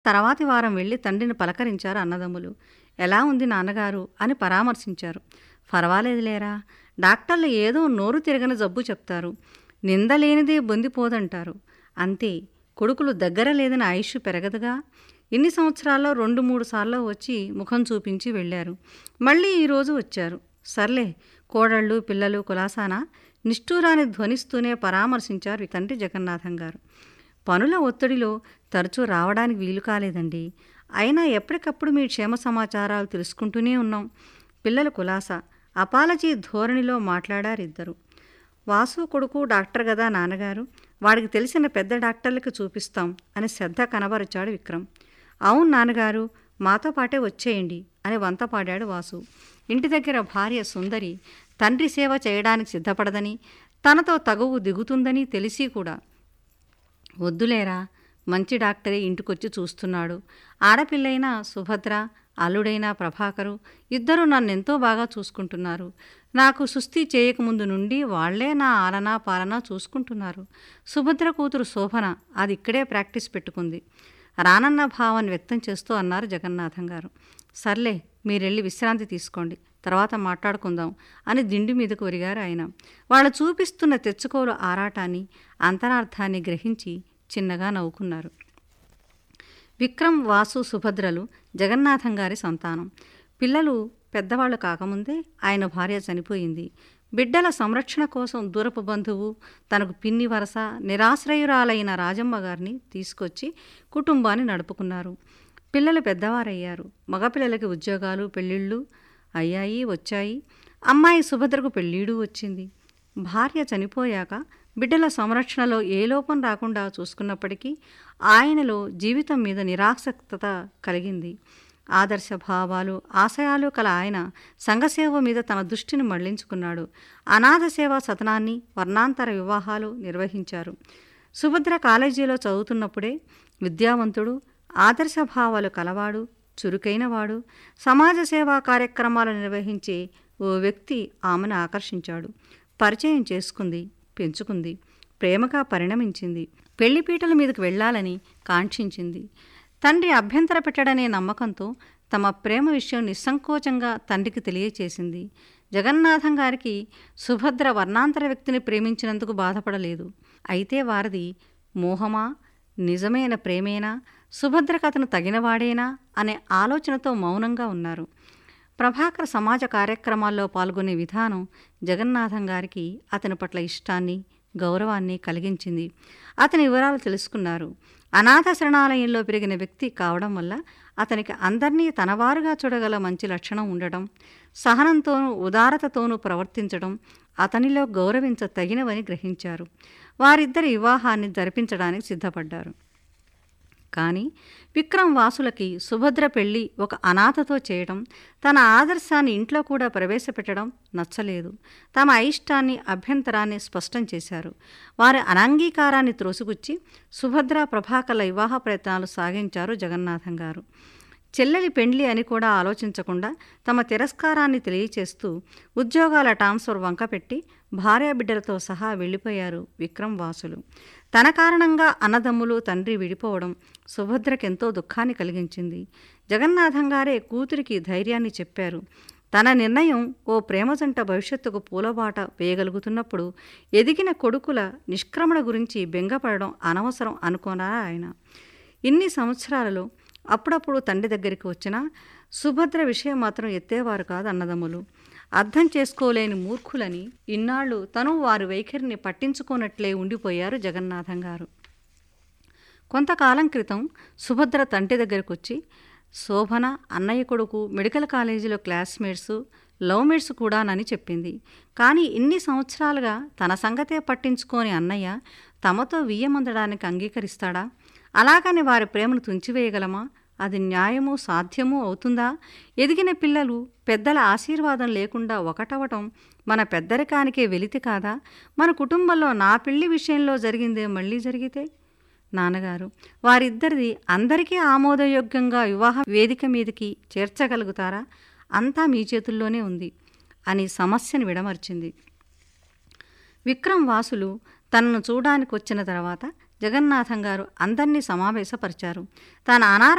తర్వాతి వారం వెళ్ళి తండ్రిని పలకరించారు అన్నదమ్ములు ఎలా ఉంది నాన్నగారు అని పరామర్శించారు పర్వాలేదులేరా డాక్టర్లు ఏదో నోరు తిరగని జబ్బు చెప్తారు నిందలేనిదే బొందిపోదంటారు అంతే కొడుకులు దగ్గర లేదని ఆయుష్ పెరగదుగా ఇన్ని సంవత్సరాల్లో రెండు మూడు సార్లు వచ్చి ముఖం చూపించి వెళ్ళారు మళ్ళీ ఈరోజు వచ్చారు సర్లే కోడళ్ళు పిల్లలు కులాసానా నిష్ఠూరాన్ని ధ్వనిస్తూనే పరామర్శించారు తండ్రి జగన్నాథం గారు పనుల ఒత్తిడిలో తరచూ రావడానికి వీలు కాలేదండి అయినా ఎప్పటికప్పుడు మీ క్షేమ సమాచారాలు తెలుసుకుంటూనే ఉన్నాం పిల్లల కులాస అపాలజీ ధోరణిలో మాట్లాడారిద్దరు వాసు కొడుకు డాక్టర్ కదా నాన్నగారు వాడికి తెలిసిన పెద్ద డాక్టర్లకు చూపిస్తాం అని శ్రద్ధ కనబరిచాడు విక్రమ్ అవును నాన్నగారు మాతో పాటే వచ్చేయండి అని వంత పాడాడు వాసు ఇంటి దగ్గర భార్య సుందరి తండ్రి సేవ చేయడానికి సిద్ధపడదని తనతో తగువు దిగుతుందని తెలిసి కూడా వద్దులేరా మంచి డాక్టరే ఇంటికొచ్చి చూస్తున్నాడు ఆడపిల్లైన సుభద్ర అల్లుడైన ప్రభాకరు ఇద్దరూ నన్నెంతో బాగా చూసుకుంటున్నారు నాకు సుస్థి చేయకముందు నుండి వాళ్లే నా ఆలనా పాలనా చూసుకుంటున్నారు సుభద్ర కూతురు శోభన అది ఇక్కడే ప్రాక్టీస్ పెట్టుకుంది రానన్న భావాన్ని వ్యక్తం చేస్తూ అన్నారు జగన్నాథం గారు సర్లే మీరెళ్ళి విశ్రాంతి తీసుకోండి తర్వాత మాట్లాడుకుందాం అని దిండి మీదకు ఒరిగారు ఆయన వాళ్ళు చూపిస్తున్న తెచ్చుకోలు ఆరాటాన్ని అంతరార్థాన్ని గ్రహించి చిన్నగా నవ్వుకున్నారు విక్రమ్ వాసు సుభద్రలు జగన్నాథం గారి సంతానం పిల్లలు పెద్దవాళ్ళు కాకముందే ఆయన భార్య చనిపోయింది బిడ్డల సంరక్షణ కోసం దూరపు బంధువు తనకు పిన్ని వరస నిరాశ్రయురాలైన రాజమ్మ గారిని తీసుకొచ్చి కుటుంబాన్ని నడుపుకున్నారు పిల్లలు పెద్దవారయ్యారు మగపిల్లలకి ఉద్యోగాలు పెళ్ళిళ్ళు అయ్యాయి వచ్చాయి అమ్మాయి సుభద్రకు పెళ్ళీడు వచ్చింది భార్య చనిపోయాక బిడ్డల సంరక్షణలో ఏ లోపం రాకుండా చూసుకున్నప్పటికీ ఆయనలో జీవితం మీద నిరాసక్తత కలిగింది ఆదర్శ భావాలు ఆశయాలు కల ఆయన సంఘసేవ మీద తన దృష్టిని మళ్లించుకున్నాడు అనాథ సేవా సతనాన్ని వర్ణాంతర వివాహాలు నిర్వహించారు సుభద్ర కాలేజీలో చదువుతున్నప్పుడే విద్యావంతుడు ఆదర్శ భావాలు కలవాడు చురుకైనవాడు సమాజ సేవా కార్యక్రమాలు నిర్వహించే ఓ వ్యక్తి ఆమెను ఆకర్షించాడు పరిచయం చేసుకుంది పెంచుకుంది ప్రేమగా పరిణమించింది పెళ్లిపీటల మీదకు వెళ్ళాలని కాంక్షించింది తండ్రి అభ్యంతర పెట్టడనే నమ్మకంతో తమ ప్రేమ విషయం నిస్సంకోచంగా తండ్రికి తెలియచేసింది జగన్నాథం గారికి సుభద్ర వర్ణాంతర వ్యక్తిని ప్రేమించినందుకు బాధపడలేదు అయితే వారిది మోహమా నిజమైన ప్రేమేనా సుభద్రకు అతను తగినవాడేనా అనే ఆలోచనతో మౌనంగా ఉన్నారు ప్రభాకర్ సమాజ కార్యక్రమాల్లో పాల్గొనే విధానం జగన్నాథం గారికి అతని పట్ల ఇష్టాన్ని గౌరవాన్ని కలిగించింది అతని వివరాలు తెలుసుకున్నారు అనాథ శరణాలయంలో పెరిగిన వ్యక్తి కావడం వల్ల అతనికి అందరినీ తనవారుగా చూడగల మంచి లక్షణం ఉండడం సహనంతోనూ ఉదారతతోనూ ప్రవర్తించడం అతనిలో గౌరవించ తగినవని గ్రహించారు వారిద్దరి వివాహాన్ని జరిపించడానికి సిద్ధపడ్డారు కానీ విక్రమ్ వాసులకి సుభద్ర పెళ్లి ఒక అనాథతో చేయడం తన ఆదర్శాన్ని ఇంట్లో కూడా ప్రవేశపెట్టడం నచ్చలేదు తమ అయిష్టాన్ని అభ్యంతరాన్ని స్పష్టం చేశారు వారి అనంగీకారాన్ని త్రోసిగుచ్చి సుభద్ర ప్రభాకర్ల వివాహ ప్రయత్నాలు సాగించారు జగన్నాథం గారు చెల్లెలి పెండ్లి అని కూడా ఆలోచించకుండా తమ తిరస్కారాన్ని తెలియచేస్తూ ఉద్యోగాల ట్రాన్స్ఫర్ వంకపెట్టి భార్యాబిడ్డలతో సహా వెళ్ళిపోయారు విక్రమ్ వాసులు తన కారణంగా అన్నదమ్ములు తండ్రి విడిపోవడం సుభద్రకెంతో దుఃఖాన్ని కలిగించింది జగన్నాథం గారే కూతురికి ధైర్యాన్ని చెప్పారు తన నిర్ణయం ఓ ప్రేమజంట భవిష్యత్తుకు పూలబాట వేయగలుగుతున్నప్పుడు ఎదిగిన కొడుకుల నిష్క్రమణ గురించి బెంగపడడం అనవసరం అనుకున్నారా ఆయన ఇన్ని సంవత్సరాలలో అప్పుడప్పుడు తండ్రి దగ్గరికి వచ్చినా సుభద్ర విషయం మాత్రం ఎత్తేవారు కాదు అన్నదమ్ములు అర్థం చేసుకోలేని మూర్ఖులని ఇన్నాళ్ళు తను వారి వైఖరిని పట్టించుకోనట్లే ఉండిపోయారు జగన్నాథం గారు కొంతకాలం క్రితం సుభద్ర తండ్రి దగ్గరకు వచ్చి శోభన అన్నయ్య కొడుకు మెడికల్ కాలేజీలో క్లాస్మేట్స్ లవ్ మేట్స్ కూడానని చెప్పింది కానీ ఇన్ని సంవత్సరాలుగా తన సంగతే పట్టించుకోని అన్నయ్య తమతో వియ్యమందడానికి అంగీకరిస్తాడా అలాగని వారి ప్రేమను తుంచివేయగలమా అది న్యాయము సాధ్యము అవుతుందా ఎదిగిన పిల్లలు పెద్దల ఆశీర్వాదం లేకుండా ఒకటవటం మన పెద్దరికానికే వెలితి కాదా మన కుటుంబంలో నా పెళ్లి విషయంలో జరిగిందే మళ్ళీ జరిగితే నాన్నగారు వారిద్దరిది అందరికీ ఆమోదయోగ్యంగా వివాహ వేదిక మీదకి చేర్చగలుగుతారా అంతా మీ చేతుల్లోనే ఉంది అని సమస్యను విడమర్చింది విక్రమ్ వాసులు తనను చూడడానికి వచ్చిన తర్వాత జగన్నాథం గారు అందరినీ సమావేశపరిచారు తాను అనార